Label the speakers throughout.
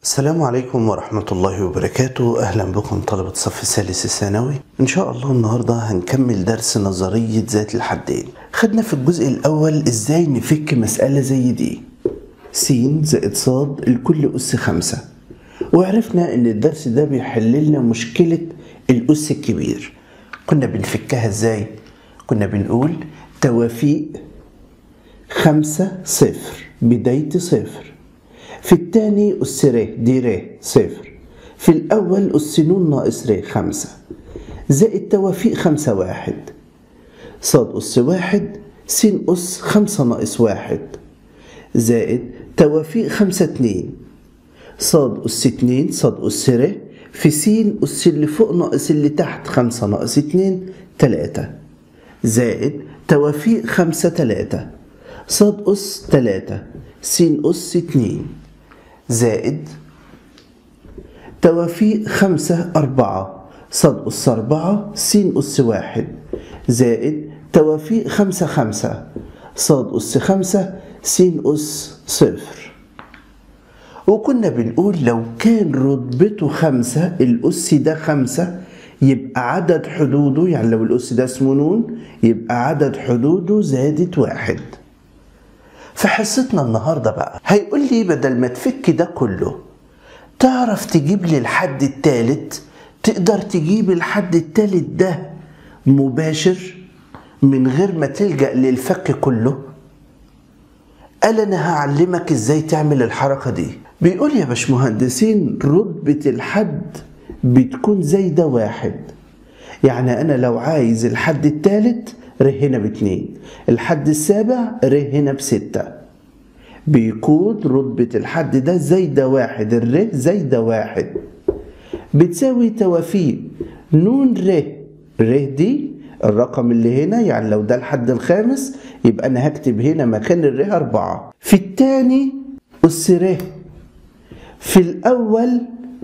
Speaker 1: السلام عليكم ورحمة الله وبركاته أهلا بكم طلبة الصف الثالث الثانوي إن شاء الله النهاردة هنكمل درس نظرية ذات الحدين خدنا في الجزء الأول إزاي نفك مسألة زي دي س زائد ص الكل أس خمسة وعرفنا إن الدرس ده بيحل لنا مشكلة الأس الكبير كنا بنفكها إزاي؟ كنا بنقول توافيق خمسة صفر بداية صفر في الثاني أس ر دي ر صفر في الأول أس ن ناقص ر خمسة زائد توافيق خمسة واحد صاد أس واحد س أس خمسة ناقص واحد زائد توافيق خمسة اتنين صاد أس اتنين صاد أس ر في س أس اللي فوق ناقص اللي تحت خمسة ناقص اتنين تلاتة زائد توافيق خمسة تلاتة صاد أس تلاتة س أس اتنين زائد توافيق خمسة أربعة صاد أس أربعة س أس واحد زائد توافيق خمسة خمسة صاد أس خمسة س أس صفر وكنا بنقول لو كان رتبته خمسة الأس ده خمسة يبقى عدد حدوده يعني لو الأس ده اسمه نون يبقى عدد حدوده زادت واحد في حصتنا النهاردة بقى هيقول لي بدل ما تفك ده كله تعرف تجيب لي الحد التالت تقدر تجيب الحد التالت ده مباشر من غير ما تلجأ للفك كله قال انا هعلمك ازاي تعمل الحركة دي بيقول يا باشمهندسين رتبة الحد بتكون زايدة واحد يعني انا لو عايز الحد التالت ر هنا باتنين الحد السابع ر هنا بستة بيكون رتبة الحد ده زايدة واحد الر زايدة واحد بتساوي توافيق نون ر ر دي الرقم اللي هنا يعني لو ده الحد الخامس يبقى انا هكتب هنا مكان الر أربعة في التاني أس ر في الأول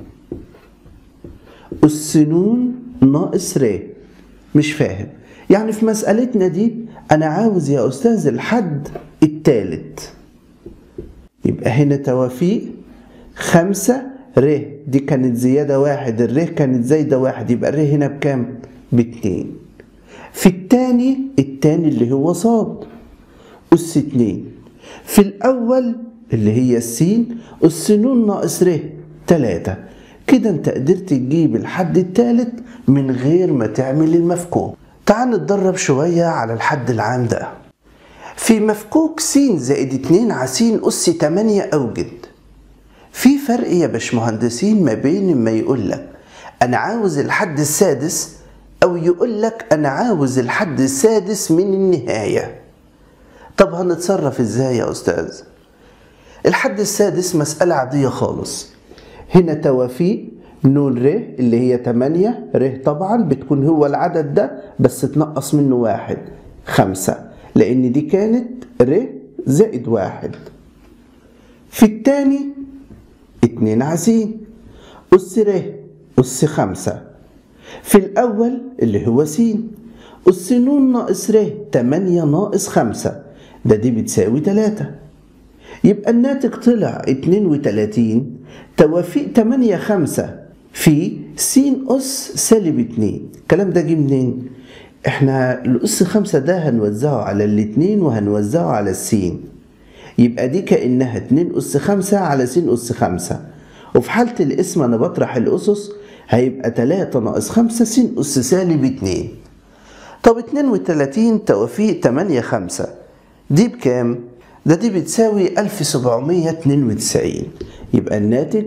Speaker 1: أس نون ناقص ر مش فاهم يعني في مسألتنا دي أنا عاوز يا أستاذ الحد التالت يبقى هنا توافيق خمسة ر دي كانت زيادة واحد الر كانت زايدة واحد يبقى الر هنا بكام؟ باتنين في التاني التاني اللي هو صاد أس اتنين في الأول اللي هي السين أس نون ناقص ر تلاتة كده انت قدرت تجيب الحد التالت من غير ما تعمل المفكوك تعال نتدرب شوية على الحد العام ده في مفكوك س زائد 2 على س أس 8 أوجد في فرق يا باشمهندسين ما بين ما يقول لك أنا عاوز الحد السادس أو يقول لك أنا عاوز الحد السادس من النهاية طب هنتصرف إزاي يا أستاذ؟ الحد السادس مسألة عادية خالص هنا توافيق نون ر اللي هي 8 ر طبعا بتكون هو العدد ده بس تنقص منه واحد خمسة لأن دي كانت ر زائد واحد في التاني اتنين عزين أس ر أس خمسة في الأول اللي هو س أس نون ناقص ر 8 ناقص خمسة ده دي بتساوي تلاتة يبقى الناتج طلع 32 توافيق 8 5 في س أس سالب 2 الكلام ده جه منين؟ احنا الأس 5 ده هنوزعه على الاتنين وهنوزعه على السين يبقى دي كأنها 2 أس 5 على س أس 5 وفي حالة الاسم أنا بطرح الأسس هيبقى 3 ناقص 5 س أس سالب 2 طب 32 توافيق 8 5 دي بكام؟ ده دي بتساوي 1792 يبقى الناتج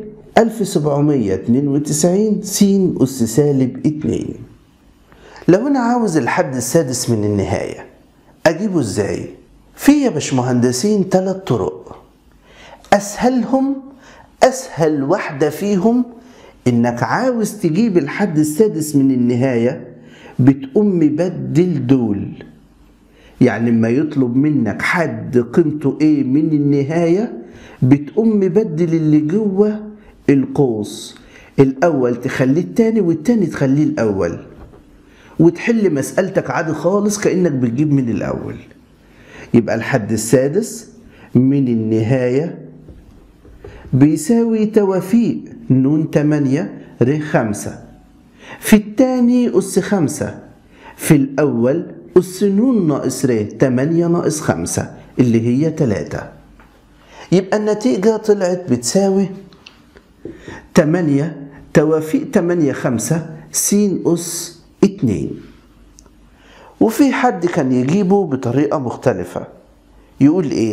Speaker 1: 1792 س أس سالب 2 لو أنا عاوز الحد السادس من النهاية أجيبه إزاي؟ في يا باشمهندسين ثلاث طرق أسهلهم أسهل واحدة فيهم إنك عاوز تجيب الحد السادس من النهاية بتقوم مبدل دول يعني لما يطلب منك حد قيمته ايه من النهاية بتقوم مبدل اللي جوه القوس الأول تخليه التاني والتاني تخليه الأول وتحل مسألتك عادي خالص كأنك بتجيب من الأول يبقى الحد السادس من النهاية بيساوي توافيق نون تمانية ر خمسة في التاني أس خمسة في الأول أس نون ناقص ر تمانية ناقص خمسة اللي هي تلاتة يبقى النتيجة طلعت بتساوي تمانية توافيق تمانية خمسة س أس اتنين وفي حد كان يجيبه بطريقة مختلفة يقول ايه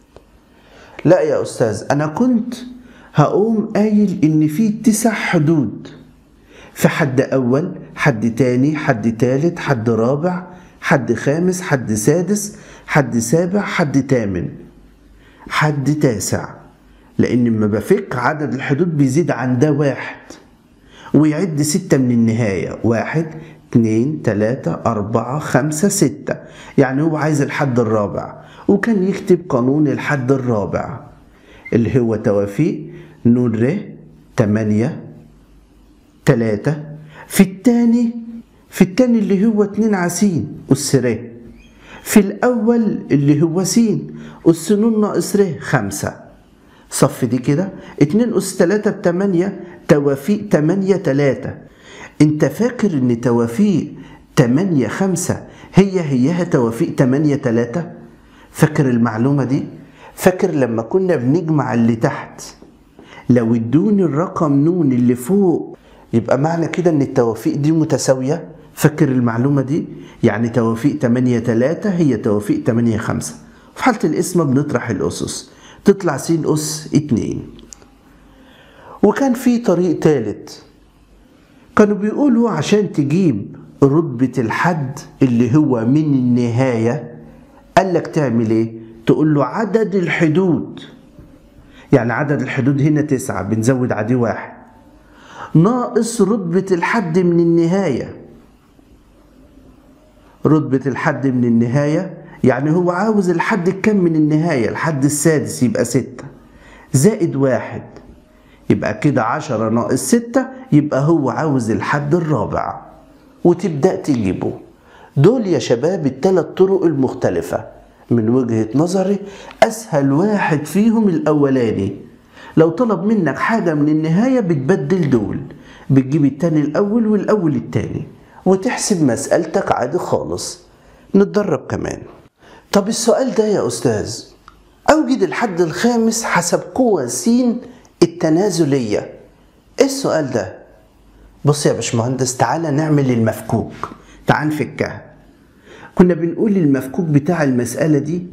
Speaker 1: لا يا أستاذ أنا كنت هقوم قايل إن في تسع حدود في حد أول حد تاني حد تالت حد رابع حد خامس حد سادس حد سابع حد تامن حد تاسع لأن لما بفك عدد الحدود بيزيد عن ده واحد ويعد ستة من النهاية واحد اتنين تلاتة أربعة خمسة ستة يعني هو عايز الحد الرابع وكان يكتب قانون الحد الرابع اللي هو توافيق نون ر تمانية تلاتة في التاني في التاني اللي هو اتنين عسين أس ر في الأول اللي هو س أس نون ناقص ر خمسة صف دي كده اتنين أس تلاتة بتمانية توافيق تمانية تلاتة انت فاكر ان توافيق تمانية خمسة هي هيها توافيق تمانية تلاتة فاكر المعلومة دي فاكر لما كنا بنجمع اللي تحت لو ادوني الرقم نون اللي فوق يبقى معنى كده ان التوافيق دي متساوية فاكر المعلومة دي يعني توافيق 8 3 هي توافيق 8 5 في حالة القسمة بنطرح الأسس تطلع س أس 2 وكان في طريق تالت كانوا بيقولوا عشان تجيب رتبة الحد اللي هو من النهاية قال لك تعمل ايه تقول له عدد الحدود يعني عدد الحدود هنا تسعة بنزود عليه واحد ناقص رتبة الحد من النهاية رتبة الحد من النهاية يعني هو عاوز الحد الكم من النهاية الحد السادس يبقى ستة زائد واحد يبقى كده عشرة ناقص ستة يبقى هو عاوز الحد الرابع وتبدأ تجيبه دول يا شباب الثلاث طرق المختلفة من وجهة نظري أسهل واحد فيهم الأولاني لو طلب منك حاجة من النهاية بتبدل دول بتجيب التاني الأول والأول التاني وتحسب مسألتك عادي خالص نتدرب كمان طب السؤال ده يا أستاذ أوجد الحد الخامس حسب قوة س التنازلية إيه السؤال ده؟ بص يا باشمهندس تعالى نعمل المفكوك تعال نفكها كنا بنقول المفكوك بتاع المسألة دي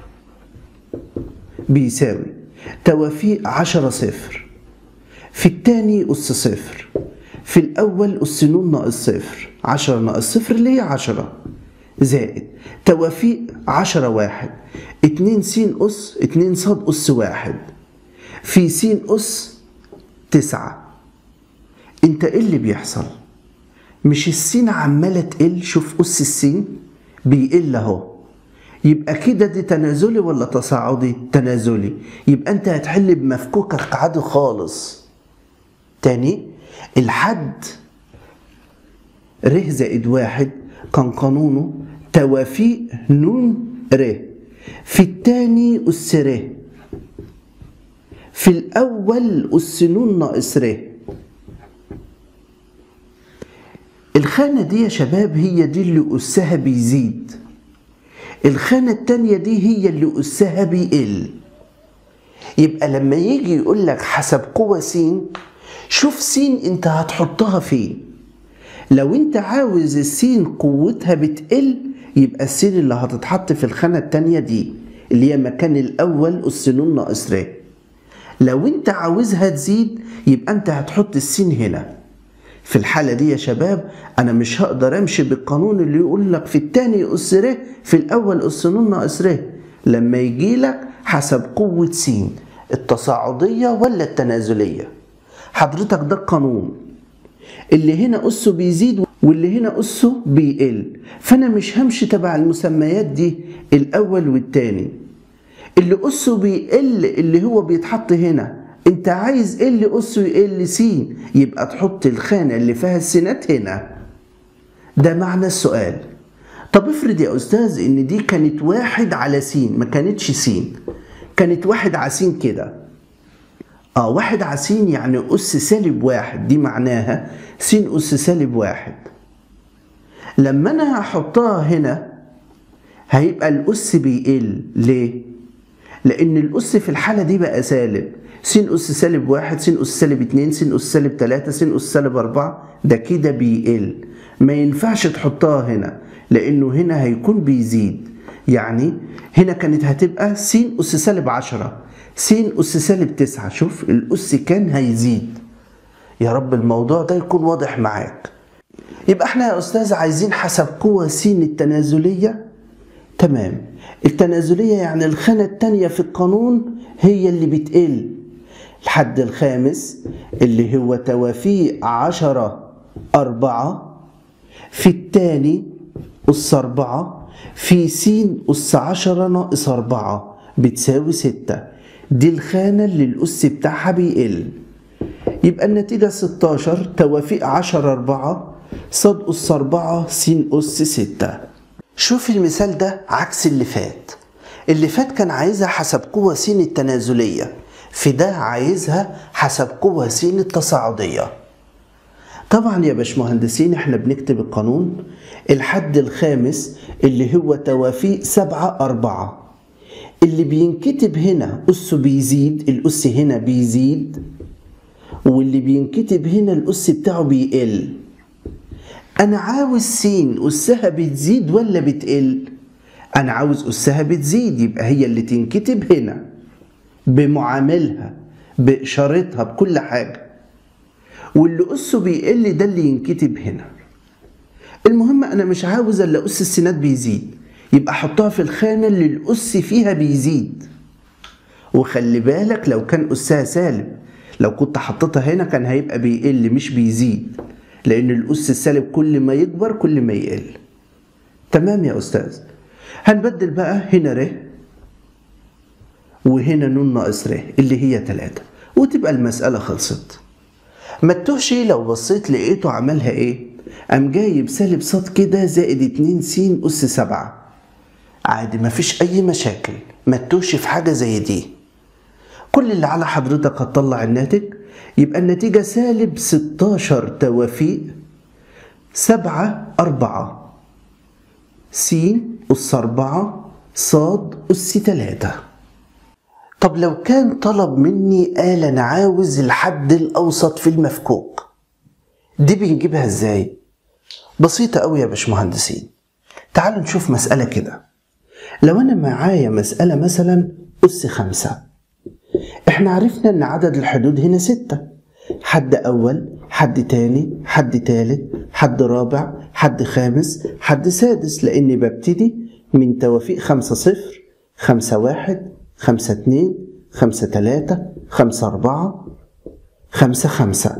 Speaker 1: بيساوي توافيق عشرة صفر في التاني أس صفر في الأول أس نون ناقص صفر عشرة ناقص صفر اللي هي عشرة زائد توافيق عشرة واحد اتنين س أس اتنين صاد أس واحد في س أس تسعة انت ايه اللي بيحصل مش السين عمالة تقل شوف أس السين بيقل اهو يبقى كده دي تنازلي ولا تصاعدي تنازلي يبقى انت هتحل بمفكوكك عادي خالص تاني الحد ر زائد واحد كان قانونه توافيق نون ر في التاني أس ر في الأول أس نون ناقص ر الخانة دي يا شباب هي دي اللي أسها بيزيد الخانة التانية دي هي اللي أسها بيقل يبقى لما يجي يقول لك حسب قوة س شوف س انت هتحطها فين لو انت عاوز السين قوتها بتقل يبقى السين اللي هتتحط في الخانة التانية دي اللي هي مكان الأول أس نون ناقص ر لو انت عاوزها تزيد يبقى انت هتحط السين هنا في الحالة دي يا شباب أنا مش هقدر أمشي بالقانون اللي يقول لك في التاني أس ر في الأول أس نون ناقص ر لما يجي لك حسب قوة س التصاعدية ولا التنازلية حضرتك ده القانون اللي هنا أسه بيزيد واللي هنا أسه بيقل فأنا مش همشي تبع المسميات دي الأول والتاني اللي أسه بيقل اللي هو بيتحط هنا انت عايز ايه اللي أسه يقل س يبقى تحط الخانة اللي فيها السينات هنا ده معنى السؤال طب افرض يا أستاذ إن دي كانت واحد على س ما كانتش س كانت واحد على س كده اه واحد على س يعني أس سالب واحد دي معناها س أس سالب واحد لما أنا هحطها هنا هيبقى الأس بيقل ليه؟ لأن الأس في الحالة دي بقى سالب س أس سالب واحد س أس سالب اتنين س أس سالب تلاتة س أس سالب أربعة ده كده بيقل ما ينفعش تحطها هنا لأنه هنا هيكون بيزيد يعني هنا كانت هتبقى س أس سالب عشرة س أس سالب تسعة شوف الأس كان هيزيد يا رب الموضوع ده يكون واضح معاك يبقى احنا يا أستاذ عايزين حسب قوة س التنازلية تمام التنازلية يعني الخانة التانية في القانون هي اللي بتقل الحد الخامس اللي هو توافيق عشرة أربعة في التاني أس أربعة في س أس عشرة ناقص أربعة بتساوي ستة دي الخانة اللي الأس بتاعها بيقل يبقى النتيجة 16 توافيق 10 4 صاد أس 4 س أس 6 شوف المثال ده عكس اللي فات اللي فات كان عايزها حسب قوة س التنازلية في ده عايزها حسب قوة س التصاعدية طبعا يا باشمهندسين احنا بنكتب القانون الحد الخامس اللي هو توافيق سبعة أربعة اللي بينكتب هنا أسه بيزيد الأس هنا بيزيد واللي بينكتب هنا الأس بتاعه بيقل أنا عاوز س أسها بتزيد ولا بتقل؟ أنا عاوز أسها بتزيد يبقى هي اللي تنكتب هنا بمعاملها بإشارتها بكل حاجة واللي أسه بيقل ده اللي ينكتب هنا المهم أنا مش عاوز إلا أس السينات بيزيد يبقى أحطها في الخانة اللي الأس فيها بيزيد وخلي بالك لو كان أسها سالب لو كنت حطيتها هنا كان هيبقى بيقل مش بيزيد لأن الأس السالب كل ما يكبر كل ما يقل تمام يا أستاذ هنبدل بقى هنا ر وهنا ن ناقص ر اللي هي 3 وتبقى المسألة خلصت ما تتوهش لو بصيت لقيته عملها ايه قام جايب سالب صاد كده زائد 2 س أس 7 عادي مفيش أي مشاكل ما تتوهش في حاجة زي دي كل اللي على حضرتك هتطلع الناتج يبقى النتيجة سالب 16 توافيق 7 4 س أس 4 صاد أس 3 طب لو كان طلب مني قال أنا عاوز الحد الأوسط في المفكوك دي بنجيبها إزاي؟ بسيطة أوي يا باشمهندسين تعالوا نشوف مسألة كده لو أنا معايا مسألة مثلا أس خمسة احنا عرفنا ان عدد الحدود هنا ستة حد اول حد تاني حد تالت حد رابع حد خامس حد سادس لاني ببتدي من توافيق خمسة صفر خمسة واحد خمسة اتنين خمسة تلاتة خمسة أربعة خمسة خمسة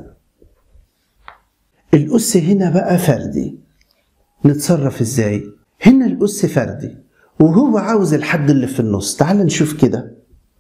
Speaker 1: الأس هنا بقى فردي نتصرف ازاي هنا الأس فردي وهو عاوز الحد اللي في النص تعال نشوف كده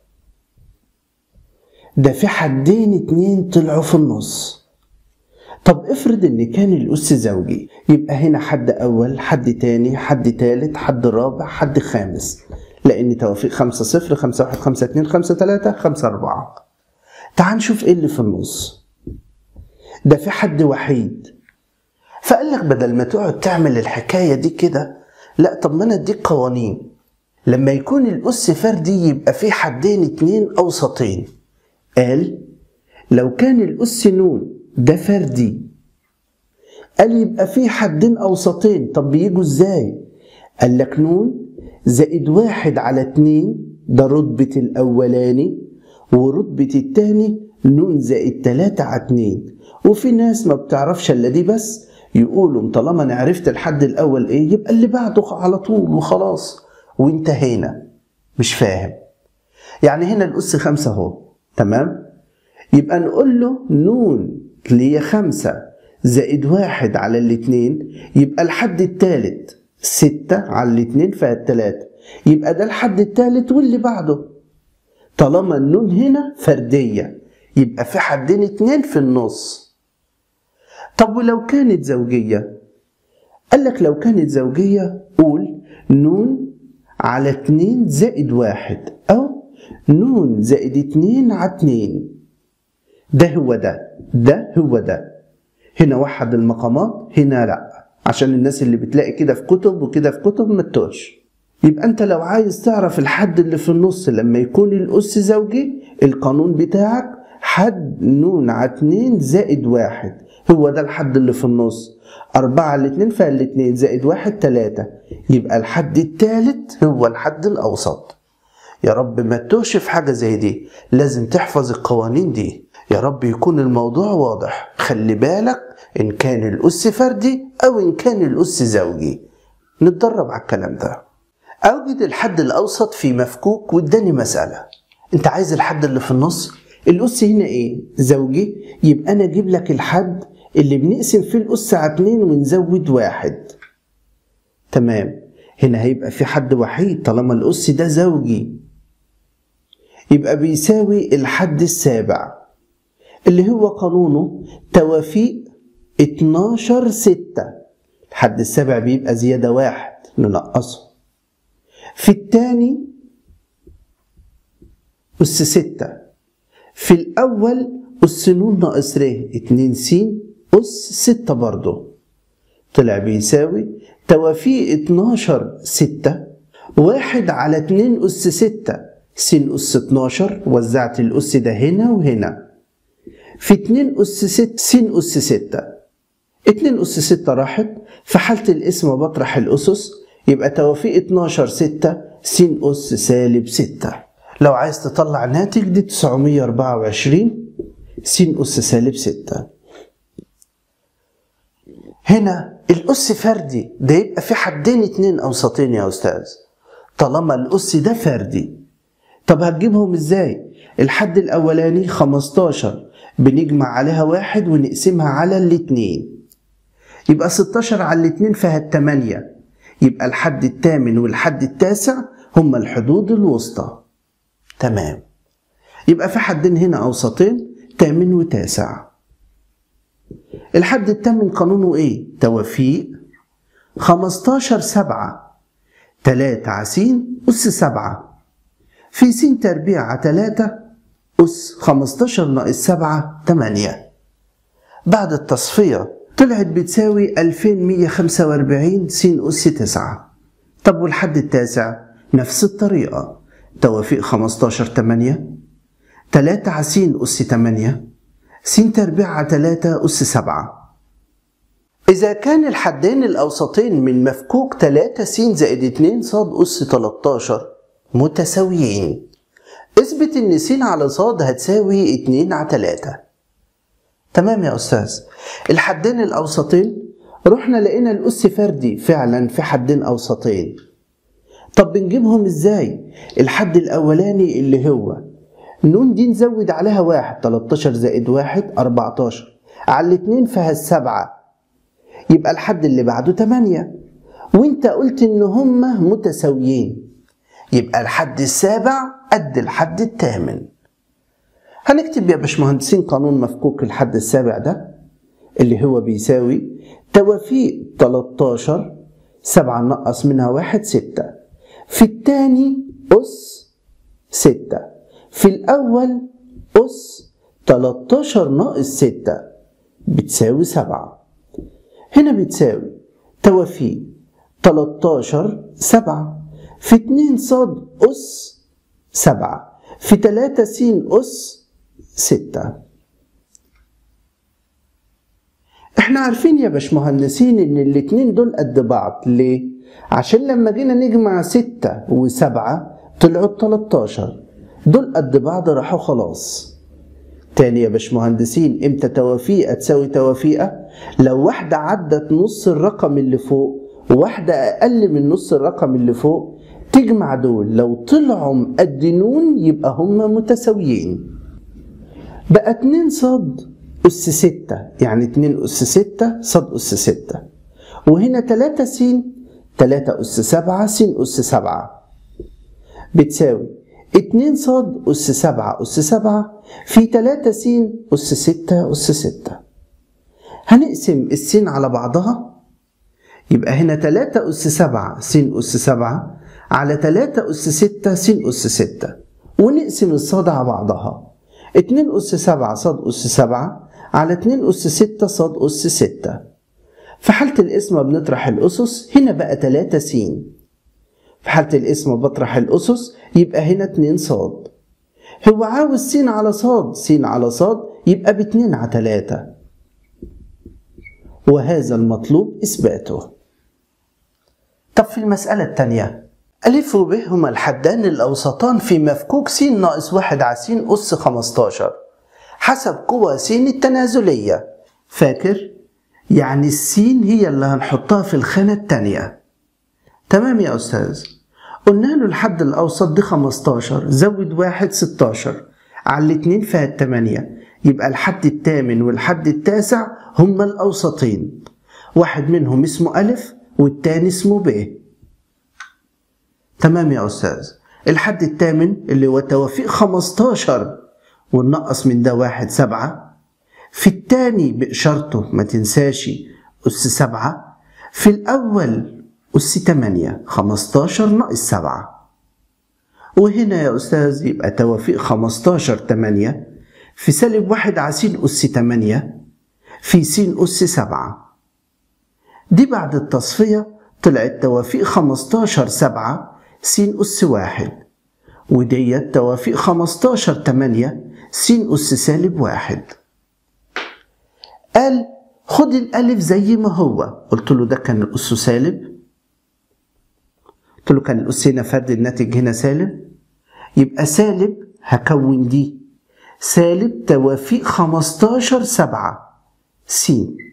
Speaker 1: ده في حدين اتنين طلعوا في النص طب افرض ان كان الأس زوجي يبقى هنا حد أول حد تاني حد تالت حد رابع حد خامس لأن توافيق خمسة صفر خمسة واحد خمسة اتنين خمسة تلاتة خمسة أربعة تعال نشوف ايه اللي في النص ده في حد وحيد فقال لك بدل ما تقعد تعمل الحكاية دي كده لا طب ما انا اديك قوانين لما يكون الأس فردي يبقى في حدين اتنين أوسطين قال لو كان الأس نون ده فردي قال يبقى في حدين أوسطين طب بيجوا ازاي قال لك نون زائد واحد على اتنين ده رتبة الأولاني ورتبة التاني نون زائد تلاتة على اتنين وفي ناس ما بتعرفش الا دي بس يقولوا طالما انا عرفت الحد الاول ايه يبقى اللي بعده على طول وخلاص وانتهينا مش فاهم يعني هنا الاس خمسة اهو تمام يبقى نقول له نون اللي هي خمسة زائد واحد على الاتنين يبقى الحد التالت ستة على الاتنين فيها التلاتة يبقى ده الحد التالت واللي بعده طالما النون هنا فردية يبقى في حدين اتنين في النص طب ولو كانت زوجية قال لك لو كانت زوجية قول نون على اتنين زائد واحد أو نون زائد اتنين على اتنين ده هو ده ده هو ده هنا وحد المقامات هنا لا عشان الناس اللي بتلاقي كده في كتب وكده في كتب ما تتوهش يبقى انت لو عايز تعرف الحد اللي في النص لما يكون الأس زوجي القانون بتاعك حد نون على اتنين زائد واحد هو ده الحد اللي في النص أربعة على اتنين فالاتنين زائد واحد تلاتة يبقى الحد التالت هو الحد الأوسط يا رب ما تتوهش في حاجة زي دي لازم تحفظ القوانين دي يا رب يكون الموضوع واضح خلي بالك إن كان الأس فردي أو إن كان الأس زوجي نتدرب على الكلام ده أوجد الحد الأوسط في مفكوك واداني مسألة أنت عايز الحد اللي في النص الأس هنا إيه؟ زوجي يبقى أنا أجيب لك الحد اللي بنقسم فيه الأس على اتنين ونزود واحد تمام هنا هيبقى في حد وحيد طالما الأس ده زوجي يبقى بيساوي الحد السابع اللي هو قانونه توافيق 12 ستة الحد السابع بيبقى زيادة واحد ننقصه في الثاني أس ستة في الأول أس نون ناقص ر اتنين س أس ستة برضه طلع بيساوي توافيق 12 ستة واحد على اتنين أس ستة س أس 12 وزعت الأس ده هنا وهنا في اتنين أس ست س أس ستة اتنين أس ستة راحت في حالة الاسم بطرح الأسس يبقى توافيق 12 ستة س أس سالب ستة لو عايز تطلع ناتج دي 924 س أس سالب ستة هنا الأس فردي ده يبقى في حدين اتنين أوسطين يا أستاذ طالما الأس ده فردي طب هتجيبهم ازاي؟ الحد الأولاني 15 بنجمع عليها واحد ونقسمها على الاتنين يبقى 16 على الاتنين فيها التمانية يبقى الحد الثامن والحد التاسع هما الحدود الوسطى تمام يبقى في حدين هنا أوسطين تامن وتاسع الحد التامن قانونه ايه؟ توافيق 15 سبعة 3 عسين أس سبعة في س تربيع على 3 أس 15 ناقص 7 8 بعد التصفية طلعت بتساوي 2145 س أس 9 طب والحد التاسع نفس الطريقة توافيق 15 8 3 على س أس 8 س تربيع على 3 أس 7 إذا كان الحدين الأوسطين من مفكوك 3 س زائد 2 ص أس 13 متساويين اثبت ان س على ص هتساوي 2 على 3 تمام يا استاذ الحدين الاوسطين رحنا لقينا الاس فردي فعلا في حدين اوسطين طب بنجيبهم ازاي الحد الاولاني اللي هو نون دي نزود عليها واحد 13 زائد واحد 14 على الاتنين فيها السبعة يبقى الحد اللي بعده 8 وانت قلت ان هما متساويين يبقى الحد السابع قد الحد الثامن هنكتب يا باشمهندسين قانون مفكوك الحد السابع ده اللي هو بيساوي توافيق 13 7 نقص منها واحد 6 في الثاني أس 6 في الأول أس 13 ناقص 6 بتساوي 7 هنا بتساوي توافيق 13 7 في 2 صاد أس 7 في 3 س أس 6 احنا عارفين يا باشمهندسين ان الاتنين دول قد بعض ليه؟ عشان لما جينا نجمع 6 و7 طلعوا 13 دول قد بعض راحوا خلاص تاني يا باشمهندسين امتى توافيقة تساوي توافيقة؟ لو واحدة عدت نص الرقم اللي فوق وواحدة أقل من نص الرقم اللي فوق تجمع دول لو طلعوا قد نون يبقى هما متساويين بقى 2 صاد أس 6 يعني 2 أس 6 صاد أس 6 وهنا 3 س 3 أس 7 س أس 7 بتساوي 2 صاد أس 7 أس 7 في 3 س أس 6 أس 6 هنقسم السين على بعضها يبقى هنا 3 أس 7 س أس 7 على 3 أس 6 س أس 6 ونقسم الصاد على بعضها اتنين أس سبعة صاد أس سبعة على اتنين أس ستة صاد أس ستة في حالة القسمة بنطرح الأسس هنا بقى تلاتة س في حالة القسمة بطرح الأسس يبقى هنا اتنين صاد هو عاوز س على صاد س على صاد يبقى باتنين على تلاتة وهذا المطلوب إثباته طب في المسألة التانية ألف وب هما الحدان الأوسطان في مفكوك س ناقص واحد على س أس خمستاشر حسب قوى س التنازلية فاكر؟ يعني السين هي اللي هنحطها في الخانة التانية تمام يا أستاذ قلنا له الحد الأوسط دي 15 زود واحد 16 على الاتنين فيها التمانية يبقى الحد التامن والحد التاسع هما الأوسطين واحد منهم اسمه ألف والتاني اسمه ب تمام يا أستاذ الحد التامن اللي هو توافيق 15 وننقص من ده واحد سبعة في التاني بإشارته ما تنساش أس سبعة في الأول أس تمانية خمستاشر ناقص سبعة وهنا يا أستاذ يبقى توافيق خمستاشر تمانية في سالب واحد على س أس تمانية في س أس سبعة دي بعد التصفية طلعت توافيق خمستاشر سبعة س أس واحد وديت توافيق خمستاشر تمانية س أس سالب واحد قال خد الألف زي ما هو قلت له ده كان الأس سالب قلت له كان الأس هنا فرد الناتج هنا سالب يبقى سالب هكون دي سالب توافيق 15 سبعة س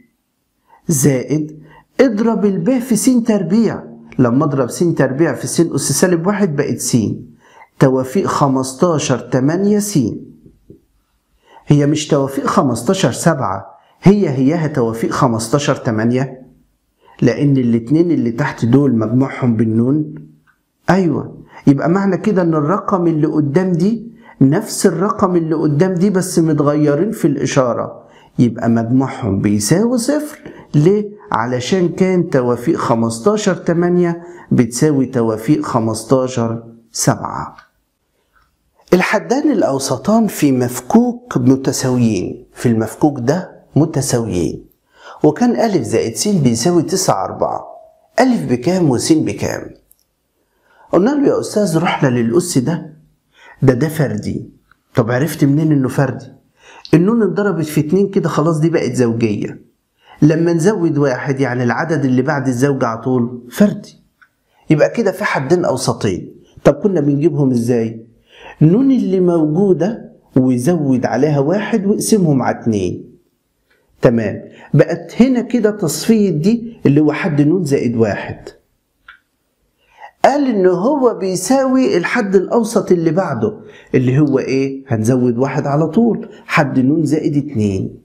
Speaker 1: زائد اضرب الب في س تربيع لما اضرب س تربيع في س أس سالب واحد بقت س توافيق 15 8 س هي مش توافيق 15 سبعة هي هيها توافيق 15 8 لأن الاتنين اللي تحت دول مجموعهم بالنون أيوة يبقى معنى كده إن الرقم اللي قدام دي نفس الرقم اللي قدام دي بس متغيرين في الإشارة يبقى مجموعهم بيساوي صفر ليه؟ علشان كان توافيق 15 8 بتساوي توافيق 15 7 الحدان الأوسطان في مفكوك متساويين في المفكوك ده متساويين وكان ألف زائد س بيساوي تسعة أربعة ألف بكام وس بكام قلنا له يا أستاذ رحنا للأس ده ده ده فردي طب عرفت منين إنه فردي النون اتضربت في اتنين كده خلاص دي بقت زوجية لما نزود واحد يعني العدد اللي بعد الزوج على طول فردي يبقى كده في حدين أوسطين طب كنا بنجيبهم ازاي النون اللي موجودة ويزود عليها واحد ويقسمهم على اتنين تمام بقت هنا كده تصفية دي اللي هو حد نون زائد واحد قال ان هو بيساوي الحد الاوسط اللي بعده اللي هو ايه هنزود واحد على طول حد نون زائد اتنين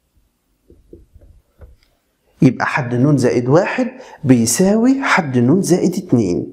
Speaker 1: يبقى حد نون زائد واحد بيساوي حد نون زائد اتنين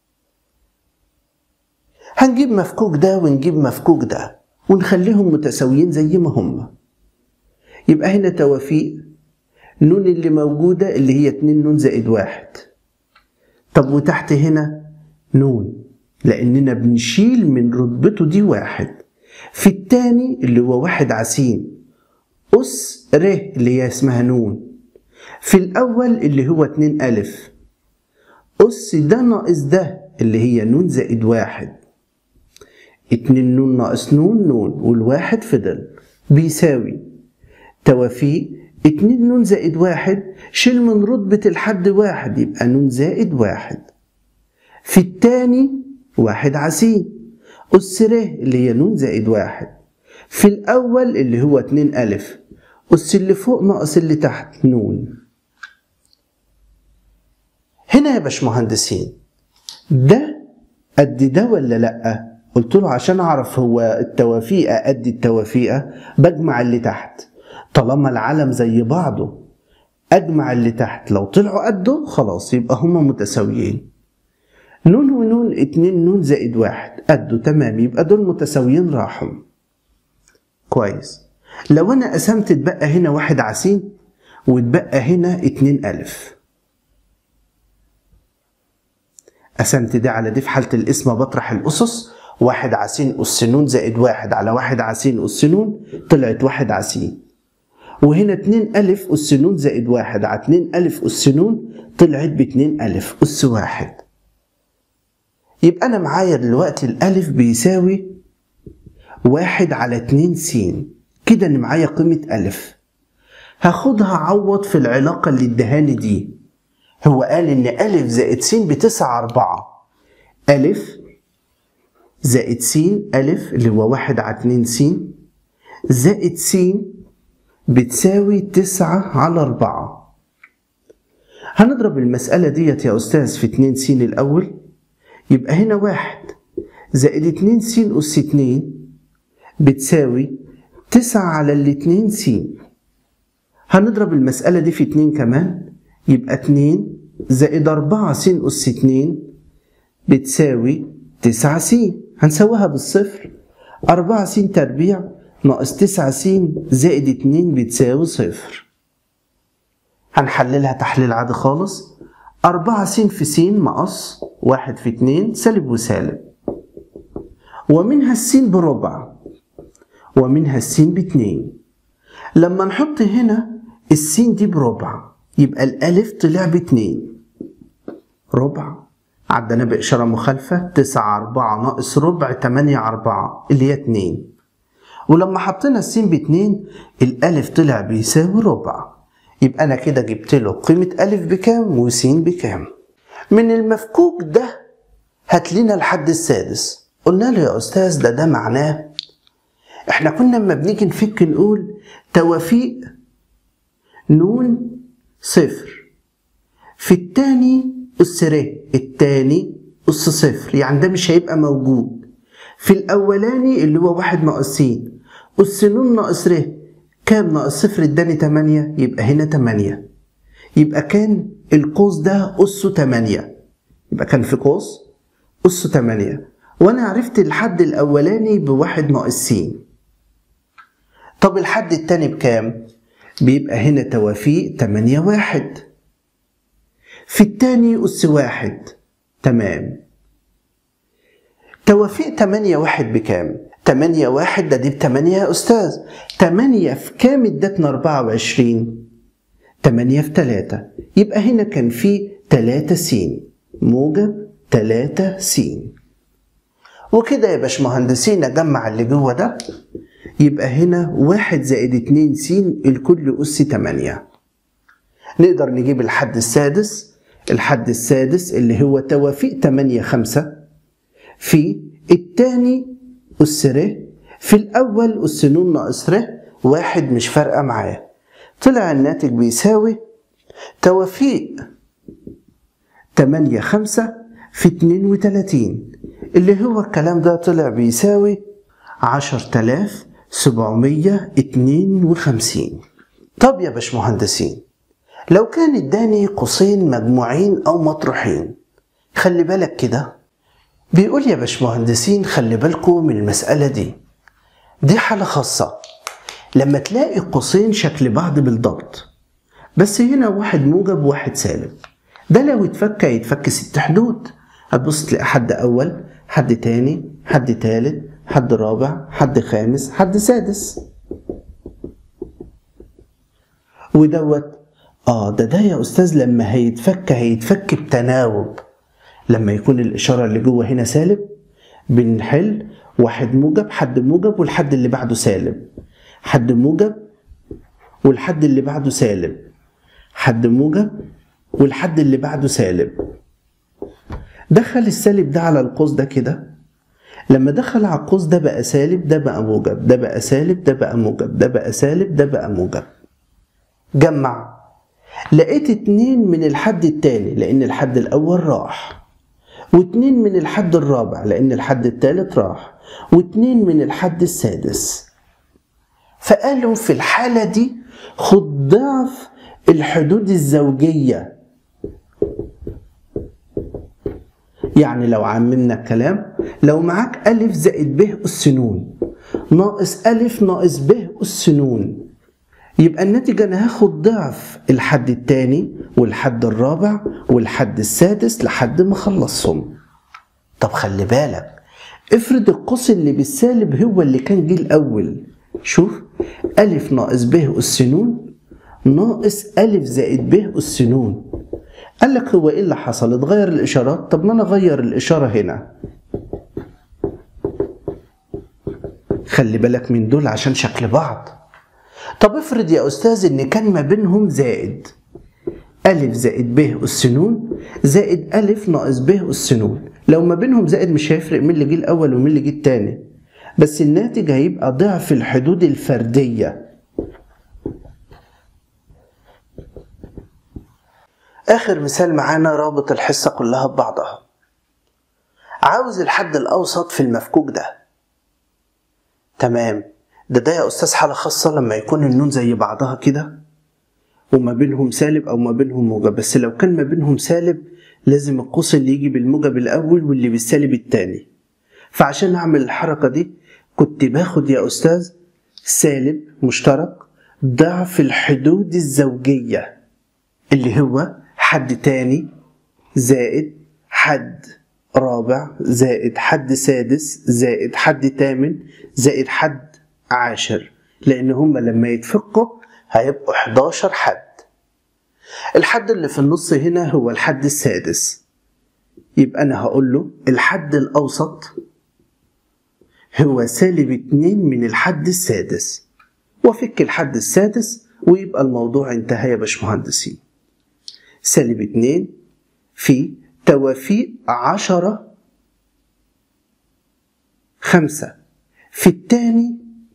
Speaker 1: هنجيب مفكوك ده ونجيب مفكوك ده ونخليهم متساويين زي ما هم يبقى هنا توافيق نون اللي موجودة اللي هي اتنين نون زائد واحد طب وتحت هنا نون لأننا بنشيل من رتبته دي واحد في التاني اللي هو واحد عسين أس ر اللي هي اسمها نون في الأول اللي هو اتنين ألف أس ده ناقص ده اللي هي نون زائد واحد اتنين نون ناقص نون نون والواحد فضل بيساوي توافيق اتنين نون زائد واحد شيل من رتبة الحد واحد يبقى نون زائد واحد في التاني واحد عسين أس ر اللي هي نون زائد واحد في الأول اللي هو اتنين ألف أس اللي فوق ناقص اللي تحت نون هنا يا باشمهندسين ده قد ده ولا لأ؟ قلت له عشان أعرف هو التوافيقة قد التوافيقة بجمع اللي تحت طالما العلم زي بعضه أجمع اللي تحت لو طلعوا قده خلاص يبقى هما متساويين نون ونون اتنين نون زائد واحد قده تمام يبقى دول متساويين راحوا كويس لو أنا قسمت اتبقى هنا واحد عسين واتبقى هنا اتنين ألف قسمت ده على دي في حالة القسمة بطرح الأسس واحد عسين أس ن زائد واحد على واحد عسين أس ن طلعت واحد عسين وهنا اتنين ألف أس ن زائد واحد على اتنين ألف أس ن طلعت باتنين ألف أس واحد يبقى أنا معايا دلوقتي الألف بيساوي واحد على اتنين س كده أنا معايا قيمة ألف هاخدها عوض في العلاقة اللي ادهاني دي هو قال إن ألف زائد س بتسعة أربعة ألف زائد س ألف اللي هو واحد على اتنين س زائد س بتساوي تسعة على أربعة هنضرب المسألة ديت يا أستاذ في اتنين س الأول يبقى هنا واحد زائد اتنين س أس اتنين بتساوي تسعة على الاتنين س هنضرب المسألة دي في اتنين كمان يبقى اتنين زائد أربعة س أس اتنين بتساوي تسعة س هنسويها بالصفر أربعة س تربيع ناقص تسعة س زائد اتنين بتساوي صفر هنحللها تحليل عادي خالص أربعة س في س مقص واحد في اتنين سالب وسالب ومنها السين بربع ومنها السين باتنين لما نحط هنا السين دي بربع يبقى الألف طلع باتنين ربع عدنا بإشارة مخالفة تسعة أربعة ناقص ربع تمانية أربعة اللي هي اتنين ولما حطينا السين باتنين الألف طلع بيساوي ربع يبقى أنا كده جبت له قيمة ألف بكام وسين بكام من المفكوك ده هات لنا الحد السادس قلنا له يا أستاذ ده ده معناه احنا كنا لما بنيجي نفك نقول توافيق نون صفر في التاني أس ر التاني أس صفر يعني ده مش هيبقى موجود في الأولاني اللي هو واحد ناقص س أس ن ناقص ر كام ناقص صفر اداني تمانية يبقى هنا تمانية يبقى كان القوس ده أسه تمانية يبقى كان في قوس أسه تمانية وأنا عرفت الحد الأولاني بواحد ناقص س طب الحد التاني بكام؟ بيبقى هنا توافيق تمانية واحد في التاني أس واحد تمام توافيق تمانية واحد بكام؟ تمانية واحد ده دي بتمانية يا أستاذ تمانية في كام ادتنا أربعة وعشرين؟ تمانية في تلاتة يبقى هنا كان في تلاتة س موجب تلاتة س وكده يا باشمهندسين أجمع اللي جوه ده يبقى هنا واحد زائد اتنين س الكل أس تمانية نقدر نجيب الحد السادس الحد السادس اللي هو توافيق تمانية خمسة في التاني أس ر في الأول أس ن ناقص ر واحد مش فارقة معاه طلع الناتج بيساوي توافيق تمانية خمسة في اتنين وتلاتين اللي هو الكلام ده طلع بيساوي عشر تلاف سبعمية اتنين وخمسين طب يا باشمهندسين لو كان اداني قوسين مجموعين او مطروحين خلي بالك كده بيقول يا باشمهندسين خلي بالكم من المسألة دي دي حالة خاصة لما تلاقي قوسين شكل بعض بالضبط بس هنا واحد موجب وواحد سالب ده لو اتفك يتفك ست حدود هتبص تلاقي حد أول حد تاني حد تالت حد رابع حد خامس حد سادس ودوت اه ده ده يا استاذ لما هيتفك هيتفك بتناوب لما يكون الاشاره اللي جوه هنا سالب بنحل واحد موجب حد موجب والحد اللي بعده سالب حد موجب والحد اللي بعده سالب حد موجب والحد اللي بعده سالب دخل السالب ده على القوس ده كده لما دخل على القوس ده بقى سالب ده بقى موجب ده بقى سالب ده بقى موجب ده بقى سالب ده بقى موجب جمع لقيت اتنين من الحد التاني لان الحد الاول راح واتنين من الحد الرابع لان الحد التالت راح واتنين من الحد السادس فقالوا في الحالة دي خد ضعف الحدود الزوجية يعني لو عممنا الكلام لو معاك ألف زائد ب أس ن ناقص ألف ناقص ب أس ن يبقى الناتج أنا هاخد ضعف الحد التاني والحد الرابع والحد السادس لحد ما أخلصهم طب خلي بالك افرض القوس اللي بالسالب هو اللي كان جه الأول شوف ألف ناقص ب أس ن ناقص ألف زائد ب أس ن قال لك هو إيه اللي حصل؟ اتغير الإشارات؟ طب ما أنا أغير الإشارة هنا خلي بالك من دول عشان شكل بعض طب افرض يا أستاذ إن كان ما بينهم زائد ألف زائد ب أس ن زائد ألف ناقص ب أس ن لو ما بينهم زائد مش هيفرق مين اللي جه الأول ومين اللي جه التاني بس الناتج هيبقى ضعف الحدود الفردية آخر مثال معانا رابط الحصة كلها ببعضها عاوز الحد الأوسط في المفكوك ده تمام ده ده يا أستاذ حالة خاصة لما يكون النون زي بعضها كده وما بينهم سالب أو ما بينهم موجب بس لو كان ما بينهم سالب لازم القوس اللي يجي بالموجب الأول واللي بالسالب التاني فعشان أعمل الحركة دي كنت باخد يا أستاذ سالب مشترك ضعف الحدود الزوجية اللي هو حد تاني زائد حد رابع زائد حد سادس زائد حد تامن زائد حد عاشر لأن هما لما يتفقوا هيبقوا 11 حد الحد اللي في النص هنا هو الحد السادس يبقى أنا هقول له الحد الأوسط هو سالب اتنين من الحد السادس وفك الحد السادس ويبقى الموضوع انتهى يا باشمهندسين سالب اتنين في توافيق عشرة خمسة في التاني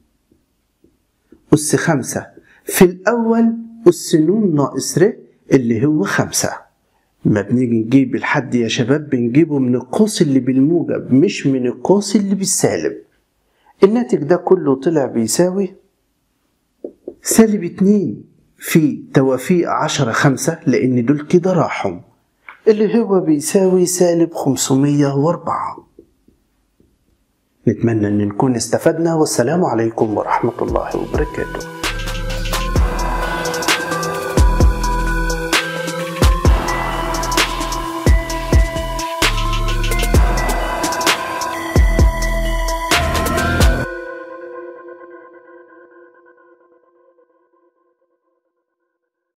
Speaker 1: أس خمسة في الأول أس ن ناقص ر اللي هو خمسة ما بنيجي نجيب الحد يا شباب بنجيبه من القوس اللي بالموجب مش من القوس اللي بالسالب الناتج ده كله طلع بيساوي سالب اتنين في توافيق عشرة خمسة لأن دول كده راحوا اللي هو بيساوي سالب خمسمية وأربعة نتمنى أن نكون استفدنا والسلام عليكم ورحمة الله وبركاته